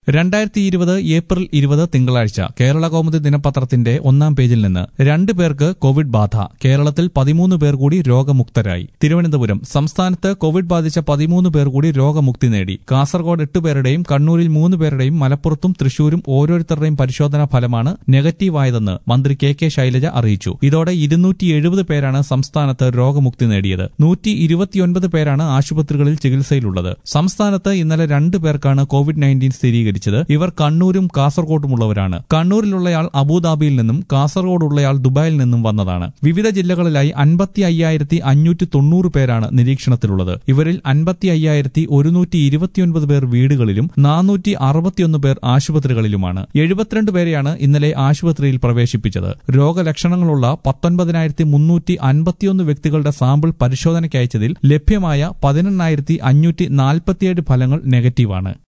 രണ്ടായിരത്തി ഇരുപത് ഏപ്രിൽ ഇരുപത് തിങ്കളാഴ്ച കേരള കൗമുദി ദിനപത്രത്തിന്റെ ഒന്നാം പേജിൽ നിന്ന് രണ്ട് പേർക്ക് കോവിഡ് ബാധ കേരളത്തിൽ പതിമൂന്ന് പേർ കൂടി രോഗമുക്തരായി തിരുവനന്തപുരം സംസ്ഥാനത്ത് കോവിഡ് ബാധിച്ച പതിമൂന്ന് പേർ കൂടി രോഗമുക്തി നേടി കാസർഗോഡ് എട്ട് പേരുടെയും കണ്ണൂരിൽ മൂന്ന് പേരുടെയും മലപ്പുറത്തും തൃശൂരും ഓരോരുത്തരുടെയും പരിശോധനാ ഫലമാണ് നെഗറ്റീവായതെന്ന് മന്ത്രി കെ കെ ശൈലജ അറിയിച്ചു ഇതോടെ ഇരുന്നൂറ്റി എഴുപത് പേരാണ് സംസ്ഥാനത്ത് രോഗമുക്തി നേടിയത് നൂറ്റി ഇരുപത്തിയൊൻപത് പേരാണ് ആശുപത്രികളിൽ ചികിത്സയിലുള്ളത് സംസ്ഥാനത്ത് ഇന്നലെ രണ്ട് പേർക്കാണ് കോവിഡ് നയൻറ്റീൻ സ്ഥിരീകരിച്ചത് ഇവർ കണ്ണൂരും കാസർഗോഡുമുള്ളവരാണ് കണ്ണൂരിലുള്ളയാൾ അബുദാബിയിൽ നിന്നും കാസർഗോഡുള്ളയാൾ ദുബായിൽ നിന്നും വന്നതാണ് വിവിധ ജില്ലകളിലായി അൻപത്തി അയ്യായിരത്തി അഞ്ഞൂറ്റി തൊണ്ണൂറ് പേരാണ് നിരീക്ഷണത്തിലുള്ളത് ഇവരിൽ അൻപത്തി അയ്യായിരത്തി ഒരുന്നൂറ്റി ഇരുപത്തിയൊൻപത് പേർ വീടുകളിലും നാനൂറ്റി അറുപത്തിയൊന്ന് പേർ ആശുപത്രികളിലുമാണ് എഴുപത്തിരണ്ട് പേരെയാണ് ഇന്നലെ ആശുപത്രിയിൽ പ്രവേശിപ്പിച്ചത് രോഗലക്ഷണങ്ങളുള്ള പത്തൊൻപതിനായിരത്തി മുന്നൂറ്റി അൻപത്തിയൊന്ന് വ്യക്തികളുടെ സാമ്പിൾ പരിശോധനയ്ക്ക് അയച്ചതിൽ ലഭ്യമായ പതിനെണ്ണായിരത്തി അഞ്ഞൂറ്റി നാൽപ്പത്തിയേഴ് ഫലങ്ങൾ നെഗറ്റീവാണ്